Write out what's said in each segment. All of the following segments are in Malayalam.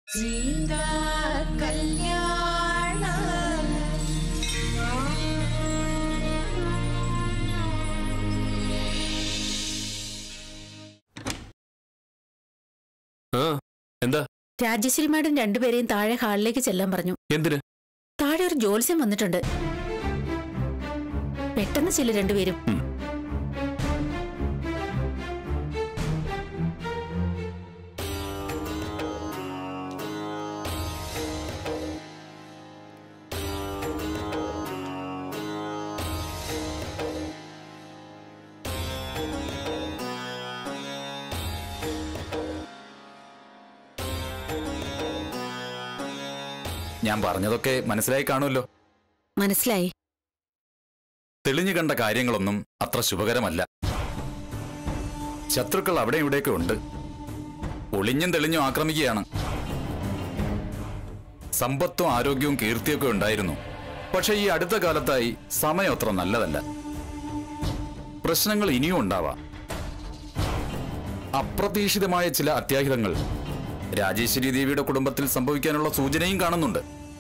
സീതാ കല്യാണ ആ എന്താ രാജശ്രീ മാഡം രണ്ടുപേരെയും താഴെ ഹാളിലേക്ക് ചെല്ലാൻ പറഞ്ഞു എന്തിന് താഴെ ഒരു ജോത്സ്യം വന്നിട്ടുണ്ട് പെട്ടെന്ന് ചെല്ലു രണ്ടുപേരും ഉം. ഞാൻ പറഞ്ഞതൊക്കെ മനസ്സിലായി കാണുമല്ലോ മനസ്സിലായി തെളിഞ്ഞു കണ്ട കാര്യങ്ങളൊന്നും അത്ര ശുഭകരമല്ല ശത്രുക്കൾ അവിടെ ഇവിടെയൊക്കെ ഉണ്ട് ഒളിഞ്ഞും തെളിഞ്ഞും ആക്രമിക്കുകയാണ് സമ്പത്തും ആരോഗ്യവും കീർത്തിയൊക്കെ ഉണ്ടായിരുന്നു പക്ഷെ ഈ അടുത്ത കാലത്തായി സമയം അത്ര നല്ലതല്ല പ്രശ്നങ്ങൾ ഇനിയും ഉണ്ടാവാം അപ്രതീക്ഷിതമായ ചില അത്യാഹിതങ്ങൾ രാജേശ്വരി ദേവിയുടെ കുടുംബത്തിൽ സംഭവിക്കാനുള്ള സൂചനയും കാണുന്നുണ്ട്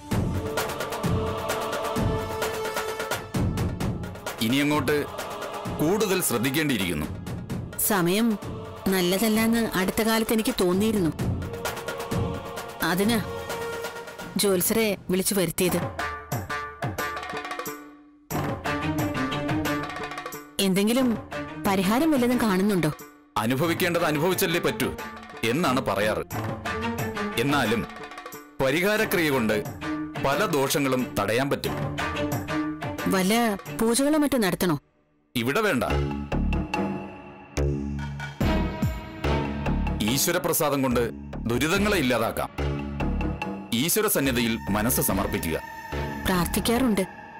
ഇനിയങ്ങോട്ട് കൂടുതൽ ശ്രദ്ധിക്കേണ്ടിയിരിക്കുന്നു സമയം നല്ലതല്ലാന്ന് അടുത്ത കാലത്ത് എനിക്ക് തോന്നിയിരുന്നു അതിനാ ജോത്സരെ വിളിച്ചു വരുത്തിയത് എന്തെങ്കിലും പരിഹാരം വല്ലതും കാണുന്നുണ്ടോ അനുഭവിക്കേണ്ടത് അനുഭവിച്ചല്ലേ പറ്റൂ എന്നാണ് പറയാറ് എന്നാലും പരിഹാരക്രിയ കൊണ്ട് പല ദോഷങ്ങളും തടയാൻ പറ്റും വല്ല പൂജകളോ മറ്റോ നടത്തണോ ഇവിടെ വേണ്ട ഈശ്വരപ്രസാദം കൊണ്ട് ദുരിതങ്ങളെ ഇല്ലാതാക്കാം ഈശ്വര സന്നിധിയിൽ മനസ്സ് സമർപ്പിക്കുക പ്രാർത്ഥിക്കാറുണ്ട്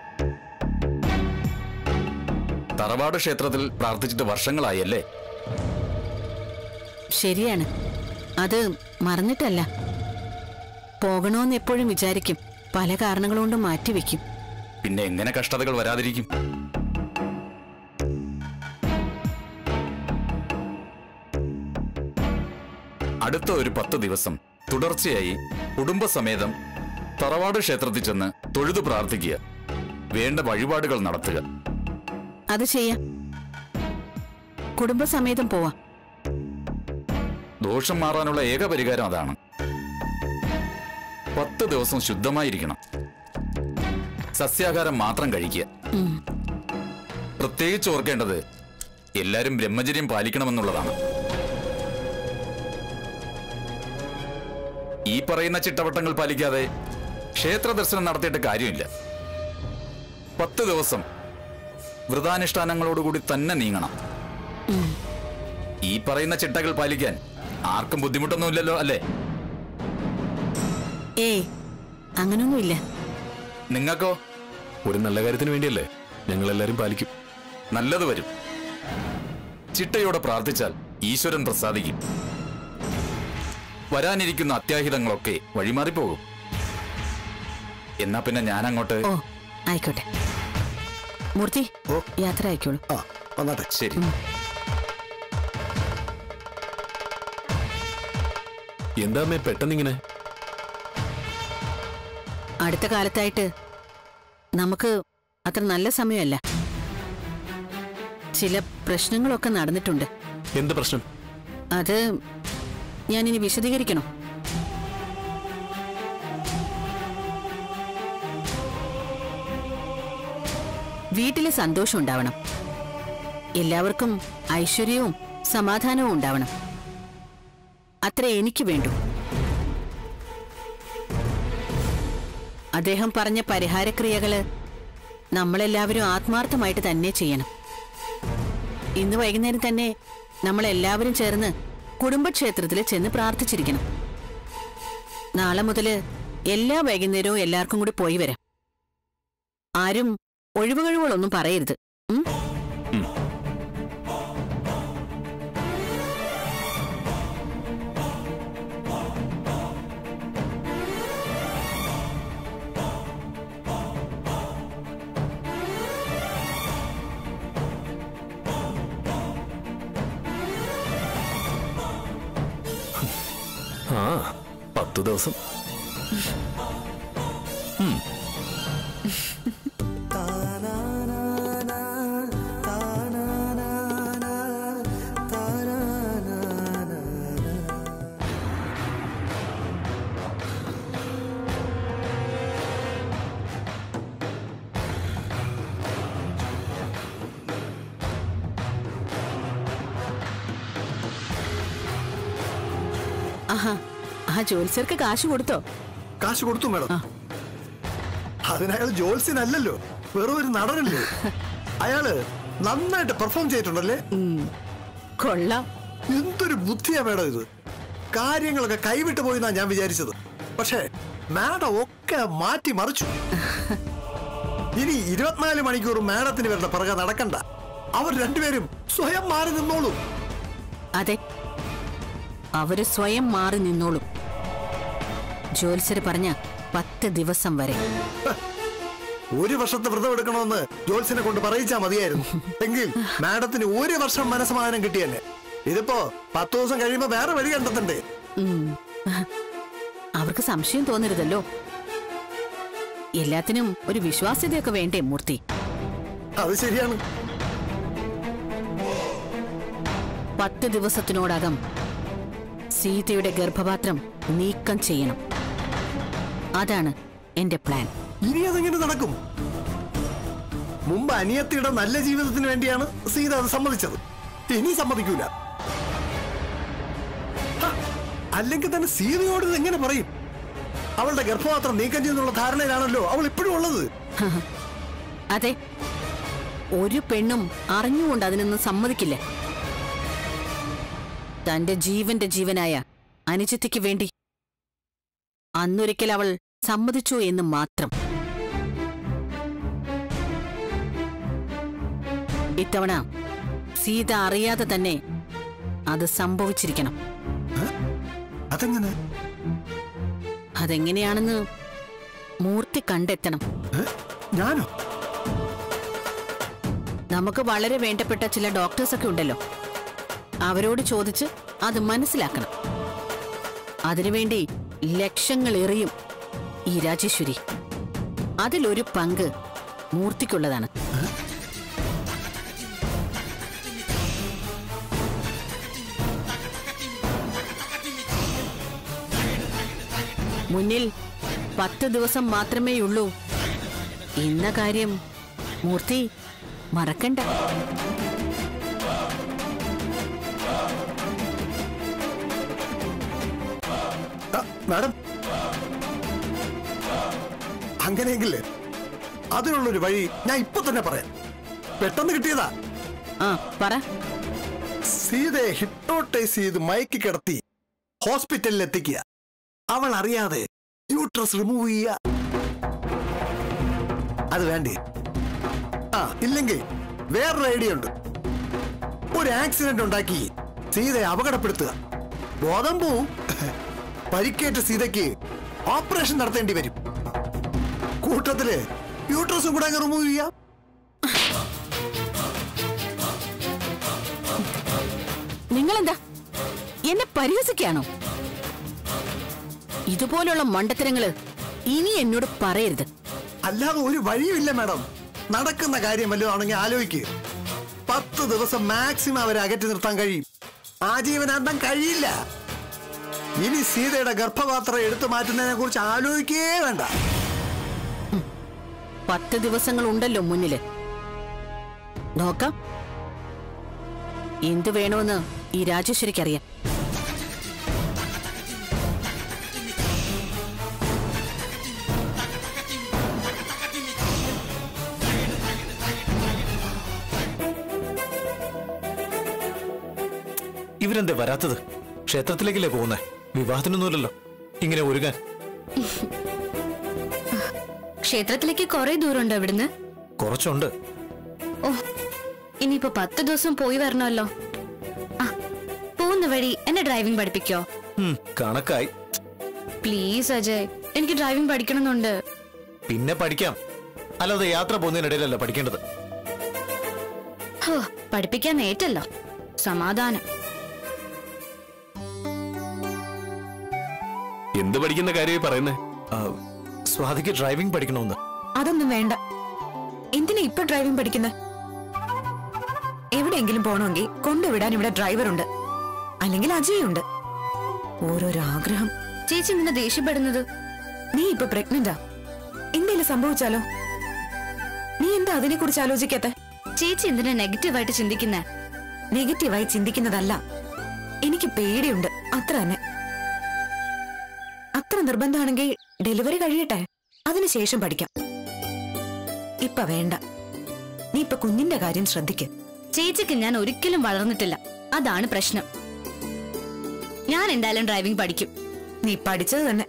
തറവാട് ക്ഷേത്രത്തിൽ പ്രാർത്ഥിച്ചിട്ട് വർഷങ്ങളായല്ലേ ശരിയാണ് അത് മറന്നിട്ടല്ല പോകണോന്ന് എപ്പോഴും വിചാരിക്കും പല കാരണങ്ങൾ കൊണ്ട് മാറ്റിവെക്കും പിന്നെ എങ്ങനെ കഷ്ടതകൾ വരാതിരിക്കും അടുത്ത ഒരു പത്ത് ദിവസം തുടർച്ചയായി കുടുംബസമേതം തറവാട് ക്ഷേത്രത്തിൽ ചെന്ന് തൊഴുതു പ്രാർത്ഥിക്കുക വേണ്ട വഴിപാടുകൾ നടത്തുക അത് ചെയ്യാം കുടുംബസമേതം പോവാം ദോഷം മാറാനുള്ള ഏക പരിഹാരം അതാണ് പത്ത് ദിവസം ശുദ്ധമായിരിക്കണം സസ്യാഹാരം മാത്രം കഴിക്കുക ഉം. പ്രത്യേകിച്ച് ഓർക്കേണ്ടത് എല്ലാരും ബ്രഹ്മചര്യം പാലിക്കണമെന്നുള്ളതാണ് ഈ പറയുന്ന ചിട്ടവട്ടങ്ങൾ പാലിക്കാതെ ക്ഷേത്ര ദർശനം നടത്തിയിട്ട് കാര്യമില്ല പത്ത് ദിവസം വ്രതാനുഷ്ഠാനങ്ങളോടുകൂടി തന്നെ നീങ്ങണം ഉം. ഈ പറയുന്ന ചിട്ടകൾ പാലിക്കാൻ ആർക്കും ബുദ്ധിമുട്ടൊന്നുമില്ലല്ലോ അല്ലേ ഏയ് അങ്ങനൊന്നുമില്ല നിങ്ങൾക്കോ ഒരു നല്ല കാര്യത്തിന് വേണ്ടിയല്ലേ ഞങ്ങൾ എല്ലാരും പാലിക്കും നല്ലത് വരും ചിട്ടയോടെ പ്രാർത്ഥിച്ചാൽ ഈശ്വരൻ പ്രസാദിക്കും വരാനിരിക്കുന്ന അത്യാഹിതങ്ങളൊക്കെ വഴിമാറിപ്പോകും എന്നാ പിന്നെ ഞാൻ അങ്ങോട്ട് ഓ ആയിക്കോട്ടെ മൂർത്തി യാത്ര ആയിക്കോളൂ ആ വന്നാട്ടെ ശരി എന്താ അമ്മേ പെട്ടെന്നിങ്ങനെ അടുത്ത കാലത്തായിട്ട് നമുക്ക് അത്ര നല്ല സമയമല്ല ചില പ്രശ്നങ്ങളൊക്കെ നടന്നിട്ടുണ്ട് എന്ത് പ്രശ്നം അത് ഞാനിനി വിശദീകരിക്കണോ വീട്ടിലെ സന്തോഷം ഉണ്ടാവണം എല്ലാവർക്കും ഐശ്വര്യവും സമാധാനവും ഉണ്ടാവണം അത്ര എനിക്ക് വേണ്ടു അദ്ദേഹം പറഞ്ഞ പരിഹാരക്രിയകള് നമ്മളെല്ലാവരും ആത്മാർത്ഥമായിട്ട് തന്നെ ചെയ്യണം ഇന്ന് വൈകുന്നേരം തന്നെ നമ്മളെല്ലാവരും ചേർന്ന് കുടുംബക്ഷേത്രത്തിൽ ചെന്ന് പ്രാർത്ഥിച്ചിരിക്കണം നാളെ മുതല് എല്ലാ വൈകുന്നേരവും എല്ലാവർക്കും കൂടി പോയി വരാം ആരും ഒഴിവുകഴിവുകളൊന്നും പറയരുത് ഉം? ആ പത്ത് പത്ത് ദിവസം ആഹാ ആ ജോത്സ്യർക്ക് കാശ് കൊടുത്തോ കാശ് കൊടുത്തു മേഡം അതിനയാൾ ജോത്സ്യനല്ലല്ലോ വെറും ഒരു നടനല്ലേ അയാള് നന്നായിട്ട് പെർഫോം ചെയ്തിട്ടുണ്ടല്ലേ കൊള്ളാം എന്തൊരു ബുദ്ധിയാ മേഡം ഇത് കാര്യങ്ങളൊക്കെ കൈവിട്ട് പോയിന്നാ ഞാൻ വിചാരിച്ചത് പക്ഷേ മാഡം ഒക്കെ മാറ്റി മറിച്ചു ഇനി ഇരുപത്തിനാല് മണിക്കൂർ മാഡത്തിന് വരുന്ന പിറകെ നടക്കണ്ട അവർ രണ്ടുപേരും സ്വയം മാറി നിന്നോളൂ അതെ അവര് സ്വയം മാറി നിന്നോളും ജോത്സ്യര് പറഞ്ഞ പത്ത് ദിവസം വരെ ഒരു വർഷത്തെ വ്രതം എടുക്കണമെന്ന് ജോത്സ്യനെ കൊണ്ട് പറയിച്ചാ മതിയായിരുന്നു എങ്കിൽ മാഡത്തിന് ഒരു വർഷം മനസ്സമാധാനം കിട്ടിയല്ലേ ഇതിപ്പോ പത്ത് ദിവസം കഴിയുമ്പോ വേറെ വഴി കണ്ടെത്തണ്ടേ ഉം. അവർക്ക് സംശയം തോന്നരുതല്ലോ എല്ലാത്തിനും ഒരു വിശ്വാസ്യതയൊക്കെ വേണ്ടേ മൂർത്തി അത് ശരിയാണ് പത്ത് ദിവസത്തിനോടകം സീതയുടെ ഗർഭപാത്രം നീക്കം ചെയ്യണം അതാണ് എന്റെ പ്ലാൻ ഇനി അതെങ്ങനെ നടക്കും മുമ്പ് അനിയത്തിയുടെ നല്ല ജീവിതത്തിന് വേണ്ടിയാണ് സീത അത് സമ്മതിച്ചത് ഇനി സമ്മതിക്കൂല ഹ, അല്ലെങ്കിൽ തന്നെ സീതയോട് ഇത് എങ്ങനെ പറയും അവളുടെ ഗർഭപാത്രം നീക്കം ചെയ്യുന്നുള്ള ധാരണയിലാണല്ലോ അവൾ ഇപ്പോഴും ഉള്ളത് അതെ ഒരു പെണ്ണും അറിഞ്ഞുകൊണ്ട് അതിനൊന്നും സമ്മതിക്കില്ല തന്റെ ജീവന്റെ ജീവനായ അനുജത്തിക്ക് വേണ്ടി അന്നൊരിക്കൽ അവൾ സമ്മതിച്ചു എന്ന് മാത്രം ഇത്തവണ സീത അറിയാതെ തന്നെ അത് സംഭവിച്ചിരിക്കണം അതെങ്ങനെ അതെങ്ങനെയാണെന്ന് മൂർത്തി കണ്ടെത്തണം ഏ? ഞാനോ നമുക്ക് വളരെ വേണ്ടപ്പെട്ട ചില ഡോക്ടേഴ്സ് ഒക്കെ ഉണ്ടല്ലോ അവരോട് ചോദിച്ച് അത് മനസ്സിലാക്കണം അതിനുവേണ്ടി ലക്ഷങ്ങൾ എറിയും ഈ രാജേശ്വരി അതിലൊരു പങ്ക് മൂർത്തിക്കുള്ളതാണ് മുന്നിൽ പത്ത് ദിവസം മാത്രമേയുള്ളൂ ഇന്ന കാര്യം മൂർത്തി മറക്കണ്ട ആ, മാഡം അങ്ങനെയെങ്കിൽ അതിനുള്ളൊരു വഴി ഞാൻ ഇപ്പൊ തന്നെ പറയാം പെട്ടെന്ന് കിട്ടിയതാ ആ പറ സീതയെ ഹിപ്നോട്ടൈസ് ചെയ്ത് മയക്കി കിടത്തി ഹോസ്പിറ്റലിൽ എത്തിക്കുക അവൾ അറിയാതെ യൂട്രസ് റിമൂവ് ചെയ്യുക അത് വേണ്ടേ ആ ഇല്ലെങ്കിൽ വേറൊരു ഐഡിയ ഉണ്ട് ഒരു ആക്സിഡന്റ് ഉണ്ടാക്കി സീതയെ അപകടപ്പെടുത്തുക ബോധം പോവും പരിക്കേറ്റ സീതയ്ക്ക് ഓപ്പറേഷൻ നടത്തേണ്ടി വരും കൂട്ടത്തില് യൂട്രസും കൂടെ അങ്ങ് റിമൂവ് ചെയ്യാം നിങ്ങളെന്താ എന്നെ പരിഹസിക്കാണോ ഇതുപോലുള്ള മണ്ടത്തരങ്ങള് ഇനി എന്നോട് പറയരുത് അല്ലാതെ ഒരു വഴിയുമില്ല മാഡം നടക്കുന്ന കാര്യം വല്ലതും ആണെങ്കിൽ ആലോചിക്ക് പത്ത് ദിവസം മാക്സിമം അവരെ അകറ്റി നിർത്താൻ കഴിയും ആജീവനാന്തം കഴിയില്ല ഇനി സീതയുടെ ഗർഭപാത്രം എടുത്തു മാറ്റുന്നതിനെ കുറിച്ച് ആലോചിക്കേ വേണ്ട പത്ത് ദിവസങ്ങൾ ഉണ്ടല്ലോ മുന്നില് നോക്കാം എന്തു വേണമെന്ന് ഈ രാജേശ്വരിക്കറിയാം ഇവരെന്തേ വരാത്തത് ക്ഷേത്രത്തിലേക്കല്ലേ പോകുന്നേ വിവാഹത്തിനൊന്നുമില്ലല്ലോ ഇങ്ങനെ ഒരുങ്ങാൻ ക്ഷേത്രത്തിലേക്ക് കുറെ ദൂരമുണ്ടോ ഇവിടുന്ന് കുറച്ചുണ്ട് ഓ ഇനിയിപ്പോ പത്ത് ദിവസം പോയി വരണമല്ലോ ആ പോകുന്ന വഴി എന്നെ ഡ്രൈവിംഗ് പഠിപ്പിക്കോ ഉം, കണക്കായി പ്ലീസ് അജയ് എനിക്ക് ഡ്രൈവിംഗ് പഠിക്കണമെന്നുണ്ട് പിന്നെ പഠിക്കാം അല്ലാതെ യാത്ര പോകുന്നതിനിടയിലല്ല പഠിക്കേണ്ടത് ഹോ പഠിപ്പിക്കാൻ ഏറ്റല്ലോ സമാധാനം എന്ത് പഠിക്കുന്ന കാര്യമായി പറയുന്നേ ആ, സ്വാതിക്ക് ഡ്രൈവിംഗ് പഠിക്കണമെന്ന് അതൊന്നും വേണ്ട എന്തിനാ ഇപ്പൊ ഡ്രൈവിംഗ് പഠിക്കുന്നത് എവിടെയെങ്കിലും പോണമെങ്കിൽ കൊണ്ടുവിടാൻ ഇവിടെ ഡ്രൈവറുണ്ട് അല്ലെങ്കിൽ അജയുണ്ട് ഓരോരോ ആഗ്രഹം ചേച്ചി നിന്നെ ദേഷ്യപ്പെടുന്നത് നീ ഇപ്പൊ പ്രഗ്നന്റാ എന്തെങ്കിലും സംഭവിച്ചാലോ നീ എന്താ അതിനെ കുറിച്ച് ആലോചിക്കാത്ത ചേച്ചി എന്തിനാ നെഗറ്റീവായിട്ട് ചിന്തിക്കുന്നേ നെഗറ്റീവായി ചിന്തിക്കുന്നതല്ല എനിക്ക് പേടിയുണ്ട് അത്ര തന്നെ അത്ര നിർബന്ധമാണെങ്കിൽ ഡെലിവറി കഴിയട്ടെ അതിനുശേഷം പഠിക്കാം ഇപ്പൊ വേണ്ട നീ ഇപ്പൊ കുഞ്ഞിന്റെ കാര്യം ശ്രദ്ധിക്ക് ചേച്ചിക്ക് ഞാൻ ഒരിക്കലും വളർന്നിട്ടില്ല അതാണ് പ്രശ്നം ഞാൻ എന്തായാലും ഡ്രൈവിംഗ് പഠിക്കും നീ പഠിച്ചത് തന്നെ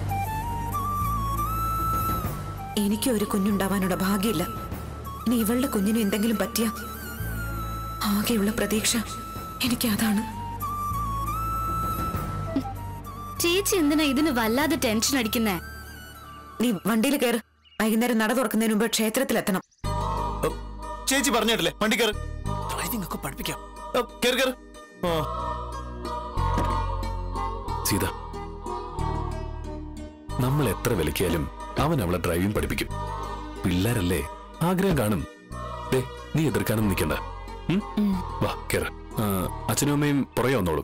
എനിക്ക് ഒരു കുഞ്ഞുണ്ടാവാനുള്ള ഭാഗ്യമില്ല ഇനി ഇവളുടെ കുഞ്ഞിന് എന്തെങ്കിലും പറ്റിയ ആകെയുള്ള പ്രതീക്ഷ എനിക്ക് അതാണ് ചേച്ചി എന്തിനാ ഇതിന് വല്ലാതെ ടെൻഷൻ അടിക്കുന്നേ നീ വണ്ടിയിൽ കയറ് വൈകുന്നേരം നട തുറക്കുന്നതിന് മുമ്പ് ക്ഷേത്രത്തിലെത്തണം ഓ, ചേച്ചി പറഞ്ഞിട്ടില്ലേ വണ്ടി കയറ് ഡ്രൈവിംഗ് ഒക്കെ പഠിപ്പിക്കാം ഓ, കേറ് കേറ് ആ സീത നമ്മൾ എത്ര വിലക്കിയാലും അവൻ അവളെ ഡ്രൈവിംഗ് പഠിപ്പിക്കും പിള്ളേരല്ലേ ആഗ്രഹം കാണും ദേ നീ എതിർക്കാനും നിൽക്കണ്ട ഉം? വാ കേറ അച്ഛനും അമ്മയും പുറകെ വന്നോളും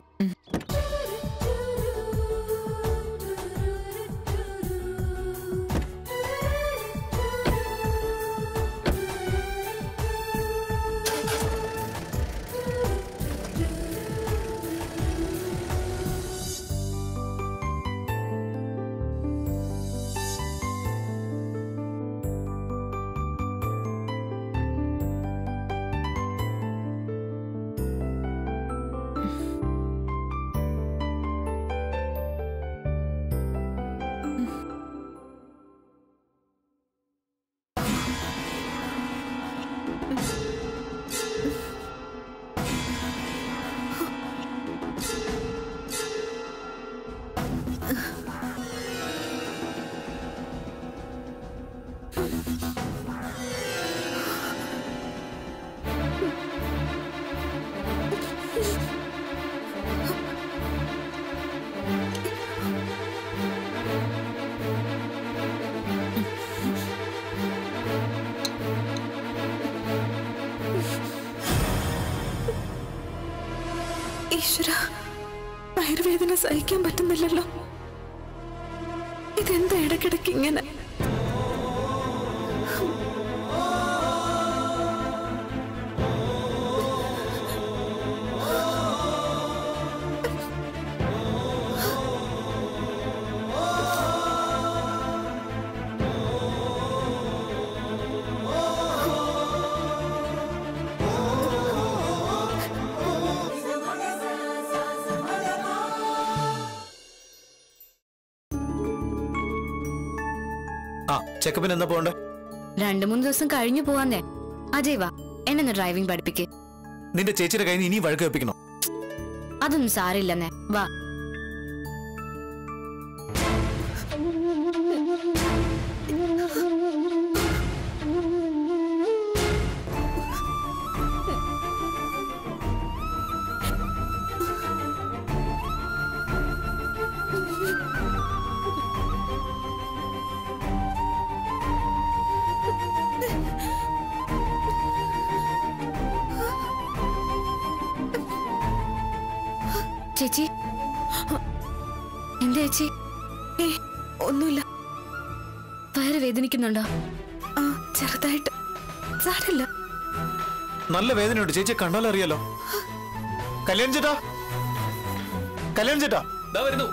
ഈശ്വര വയറുവേദന സഹിക്കാൻ പറ്റുന്നില്ലല്ലോ ഇതെന്താ ഇടയ്ക്കിടയ്ക്ക് ഇങ്ങനെ ആ ചെക്കപ്പിന് എന്നാ പോണ്ടേ രണ്ടു മൂന്ന് ദിവസം കഴിഞ്ഞു പോവാന്നേ അജയ് വാ എന്നെ ഡ്രൈവിംഗ് പഠിപ്പിക്ക് നിന്റെ ചേച്ചിയുടെ കയ്യിൽ നിന്ന് ഇനി വഴക്ക് വെപ്പിക്കണം അതൊന്നും സാരില്ലെന്നേ വാ ചേച്ചി എന്താ ചേച്ചി ഏ ഒന്നുമില്ല വയറ് വേദനിക്കുന്നുണ്ടോ ആ ചെറുതായിട്ട് സാരല്ല നല്ല വേദനയുണ്ട് ചേച്ചിയെ കണ്ടാലറിയാലോ കല്യാൺ ചേട്ടാ കല്യാൺ ചേട്ടാ ദാ വരുന്നു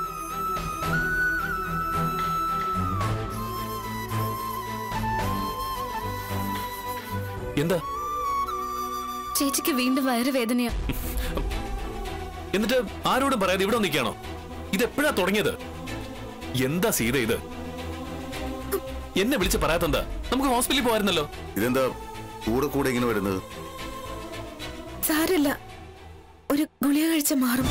എന്താ ചേച്ചിക്ക് വീണ്ടും വയറ് വേദനയാ എന്നിട്ട് ആരോടും പറയാതെ ഇവിടെ നിൽക്കുകയാണോ ഇതെപ്പോഴാ തുടങ്ങിയത് എന്താ സീത ഇത് എന്നെ വിളിച്ച് പറയാത്തെന്താ നമുക്ക് ഹോസ്പിറ്റലിൽ പോയിരുന്നല്ലോ ഇതെന്താ കൂടെ കൂടെ ഇങ്ങനെ വരുന്നത് സാരല്ല ഒരു ഗുളിക കഴിച്ച മാറും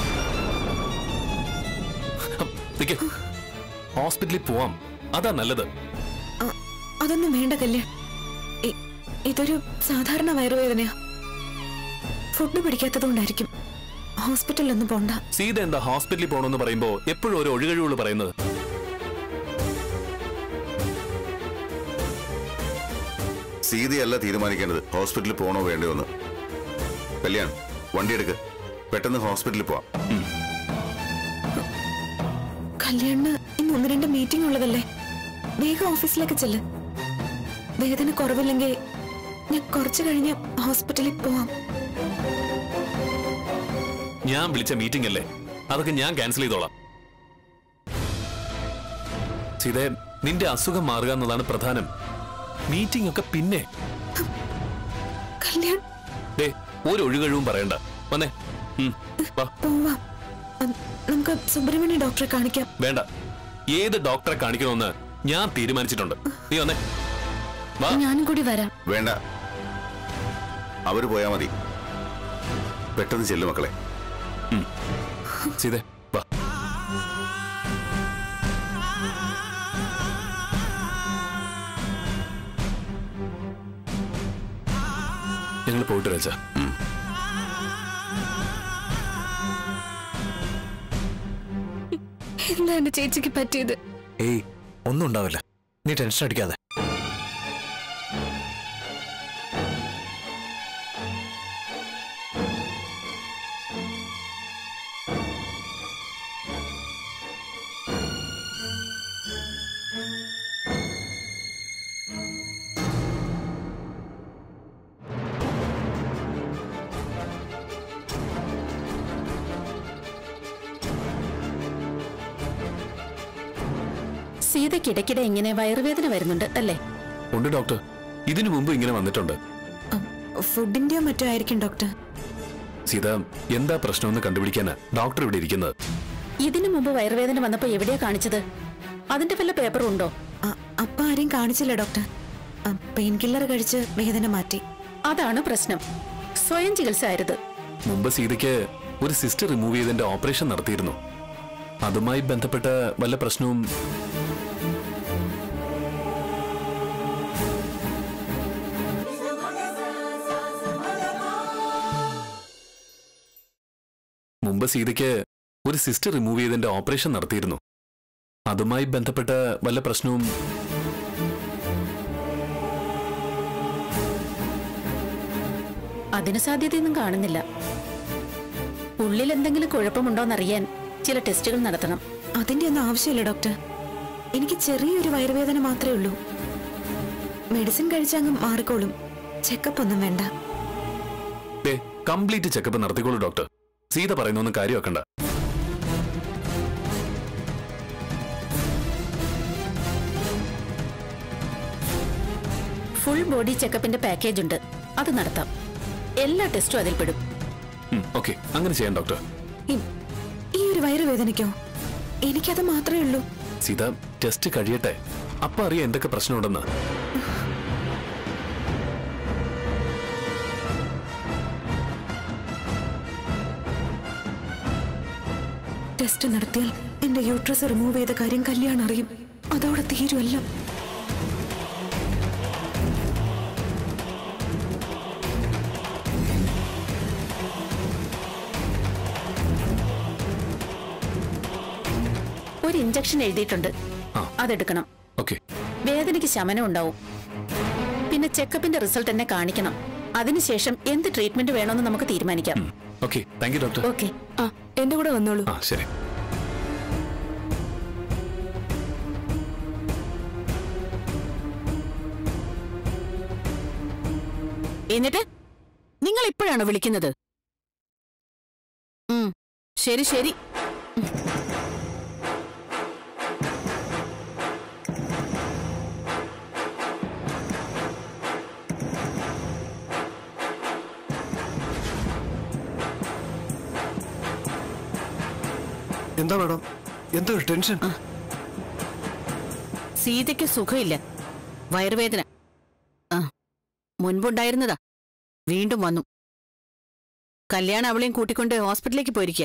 നിക്ക് ഹോസ്പിറ്റലിൽ പോവാം അതാ നല്ലത് ആ, അതൊന്നും വേണ്ട കല്യാൺ ഇ- ഇതൊരു സാധാരണ വയറുവേദനയാ ഫുഡ് പിടിക്കാത്തതുകൊണ്ടായിരിക്കും ഹോസ്പിറ്റലിലൊന്നും പോണ്ട സീത എന്താ ഹോസ്പിറ്റലിൽ പോകണമെന്ന് പറയുമ്പോ എപ്പോഴും ഒരു ഒഴുകഴിവുകൾ പറയുന്നത് സീതയല്ല തീരുമാനിക്കേണ്ടത് ഹോസ്പിറ്റലിൽ പോകണോ വേണ്ടയോ എന്ന് കല്യാൺ വണ്ടി എടുക്ക് പെട്ടെന്ന് ഹോസ്പിറ്റലിൽ പോവാം കല്യാണിന് ഇന്ന് ഒന്ന് രണ്ട് മീറ്റിംഗ് ഉള്ളതല്ലേ വേഗം ഓഫീസിലേക്ക് ചെല്ല് വേദന കുറവില്ലെങ്കിൽ ഞാൻ കുറച്ചു കഴിഞ്ഞ് ഹോസ്പിറ്റലിൽ പോവാം ഞാൻ വിളിച്ച മീറ്റിംഗ് അല്ലേ അതൊക്കെ ഞാൻ ക്യാൻസൽ ചെയ്തോളാം സീതേ നിന്റെ അസുഖം മാറുക എന്നതാണ് പ്രധാനം മീറ്റിംഗ് ഒക്കെ പിന്നെ കല്യാൺ ദേ ഒരു ഒഴുകഴിവും പറയണ്ട വന്നേ ഉം, വാ പോവാം ഉം, നമുക്ക് സുബ്രഹ്മണ്യ ഡോക്ടറെ കാണിക്കാം വേണ്ട ഏത് ഡോക്ടറെ കാണിക്കണമെന്ന് ഞാൻ തീരുമാനിച്ചിട്ടുണ്ട് നീ വന്നേ വാ ഞാനും കൂടി വരാം വേണ്ട അവര് പോയാ മതി പെട്ടെന്ന് ചെല്ലു മക്കളെ സീതേ വാ ഞങ്ങൾ പോയിട്ട് വരാച്ചാ എന്താ എന്റെ ചേച്ചിക്ക് പറ്റിയത് ഏയ് ഒന്നും ഉണ്ടാവില്ല നീ ടെൻഷൻ അടിക്കാതെ സീതയ്ക്കിടയ്ക്കിടെ ഇങ്ങനെ വയറുവേദന വരുന്നുണ്ട് അല്ലേ ഉണ്ട് ഡോക്ടർ ഇതിനു മുമ്പ് ഇങ്ങനെ വന്നിട്ടുണ്ട് ഉം, ഫുഡിന്റെയോ മറ്റോ ആയിരിക്കും ഡോക്ടർ സീത എന്താ പ്രശ്നമെന്ന് കണ്ടുപിടിക്കാനാ ഡോക്ടർ ഇവിടെ ഇരിക്കുന്നത് ഇതിനു മുമ്പ് വയറുവേദന വന്നപ്പോ എവിടെയാ കാണിച്ചത് അതിന്റെ വല്ല പേപ്പറും ഉണ്ടോ അ- അപ്പ ആരെയും കാണിച്ചില്ല ഡോക്ടർ പെയിൻ കില്ലർ കഴിച്ച് വേദന മാറ്റി അതാണ് പ്രശ്നം സ്വയം ചികിത്സ ആയിരുത് മുമ്പ് സീതയ്ക്ക് ഒരു സിസ്റ്റർ റിമൂവ് ചെയ്തതിന്റെ ഓപ്പറേഷൻ നടത്തിയിരുന്നു അതുമായി ബന്ധപ്പെട്ട വല്ല പ്രശ്നവും മുമ്പ് സീതയ്ക്ക് ഒരു സിസ്റ്റർ റിമൂവ് ചെയ്തതിന്റെ ഓപ്പറേഷൻ നടത്തിയിരുന്നു അതുമായി ബന്ധപ്പെട്ട വല്ല പ്രശ്നവും അതിന് സാധ്യതയൊന്നും കാണുന്നില്ല ഉള്ളിൽ എന്തെങ്കിലും കുഴപ്പമുണ്ടോന്നറിയാൻ ചില ടെസ്റ്റുകൾ നടത്തണം അതിന്റെ ഒന്നും ആവശ്യമില്ല ഡോക്ടർ എനിക്ക് ചെറിയൊരു വയറുവേദന മാത്രമേ ഉള്ളൂ മെഡിസിൻ കഴിച്ചങ്ങ് മാറിക്കോളും ചെക്കപ്പ് ഒന്നും വേണ്ട ദേ, കംപ്ലീറ്റ് ചെക്കപ്പ് നടത്തിക്കോളൂ ഡോക്ടർ സീത പറയുന്നൊന്നും കാര്യമാക്കണ്ട ഫുൾ ബോഡി ചെക്കപ്പിന്റെ പാക്കേജ് ഉണ്ട് അത് നടത്താം എല്ലാ ടെസ്റ്റും അതിൽ പെടും ഓക്കെ അങ്ങനെ ചെയ്യാം ഡോക്ടർ ഈ- ഈ ഒരു വയറുവേദനയ്ക്കോ എനിക്കത് മാത്രമേ ഉള്ളൂ സീത ടെസ്റ്റ് കഴിയട്ടെ അപ്പൊ അറിയാം എന്തൊക്കെ പ്രശ്നമുണ്ടെന്ന് ടെസ്റ്റ് നടത്തിയാൽ എന്റെ യൂട്രസ് റിമൂവ് ചെയ്ത കാര്യം കല്യാണം അറിയും അതോടെ തീരുമല്ല ഒരു ഇഞ്ചക്ഷൻ എഴുതിയിട്ടുണ്ട് ആ. അതെടുക്കണം ഓക്കെ വേദനയ്ക്ക് ശമനം ഉണ്ടാവും പിന്നെ ചെക്കപ്പിന്റെ റിസൾട്ട് എന്നെ കാണിക്കണം അതിനുശേഷം എന്ത് ട്രീറ്റ്മെന്റ് വേണമെന്ന് നമുക്ക് തീരുമാനിക്കാം okay thank you doctor okay ആ എന്റെ കൂടെ വന്നോളൂ ആ ശരി എന്നിട്ട് നിങ്ങൾ ഇപ്പോഴാണോ വിളിക്കുന്നത് ഉം, ശരി ശരി എന്താ മാഡം എന്താ ഒരു ടെൻഷൻ സീതയ്ക്ക് സുഖമില്ല വയറുവേദന ആ മുൻപുണ്ടായിരുന്നതാ വീണ്ടും വന്നു കല്യാണം അവളെയും കൂട്ടിക്കൊണ്ട് ഹോസ്പിറ്റലിലേക്ക് പോയിരിക്കുക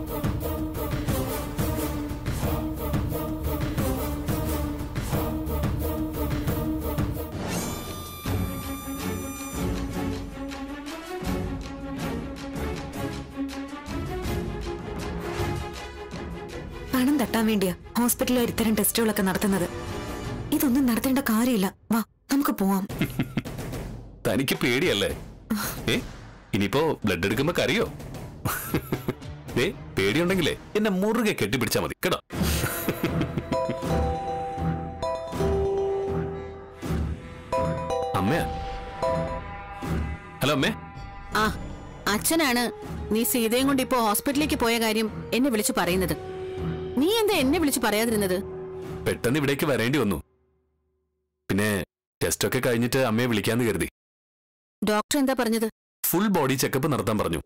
പണം തട്ടാൻ വേണ്ടിയാ ഹോസ്പിറ്റലിൽ ഇത്തരം ടെസ്റ്റുകളൊക്കെ നടത്തുന്നത് ഇതൊന്നും നടത്തേണ്ട കാര്യമില്ല വാ നമുക്ക് പോവാം തനിക്ക് പേടിയല്ലേ ഏ ഇനിയിപ്പോ ബ്ലഡ് എടുക്കുമ്പോ കറിയോ ഏ പേടിയുണ്ടെങ്കിലേ എന്നെ മുറുകെ കെട്ടിപ്പിടിച്ചാ മതി കേട്ടോ അമ്മയാ ഹലോ അമ്മേ ആ അച്ഛനാണ് നീ സീതയും കൊണ്ട് ഇപ്പോ ഹോസ്പിറ്റലിലേക്ക് പോയ കാര്യം എന്നെ വിളിച്ചു പറയുന്നത് നീ എന്താ എന്നെ വിളിച്ചു പറയാതിരുന്നത് പെട്ടെന്ന് ഇവിടേക്ക് വരേണ്ടി വന്നു പിന്നെ ടെസ്റ്റൊക്കെ കഴിഞ്ഞിട്ട് അമ്മയെ വിളിക്കാന്ന് കരുതി ഡോക്ടർ എന്താ പറഞ്ഞത് ഫുൾ ബോഡി ചെക്കപ്പ് നടത്താൻ പറഞ്ഞു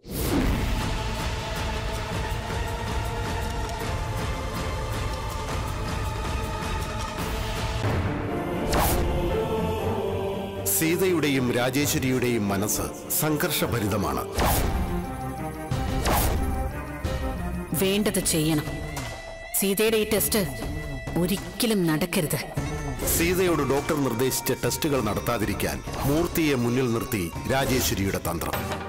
സീതയുടെയും രാജേശ്വരിയുടെയും മനസ്സ് സംഘർഷഭരിതമാണ് വേണ്ടത് ചെയ്യണം സീതയുടെ ഈ ടെസ്റ്റ് ഒരിക്കലും നടക്കരുത് സീതയോട് ഡോക്ടർ നിർദ്ദേശിച്ച ടെസ്റ്റുകൾ നടത്താതിരിക്കാൻ മൂർത്തിയെ മുന്നിൽ നിർത്തി രാജേശ്വരിയുടെ തന്ത്രം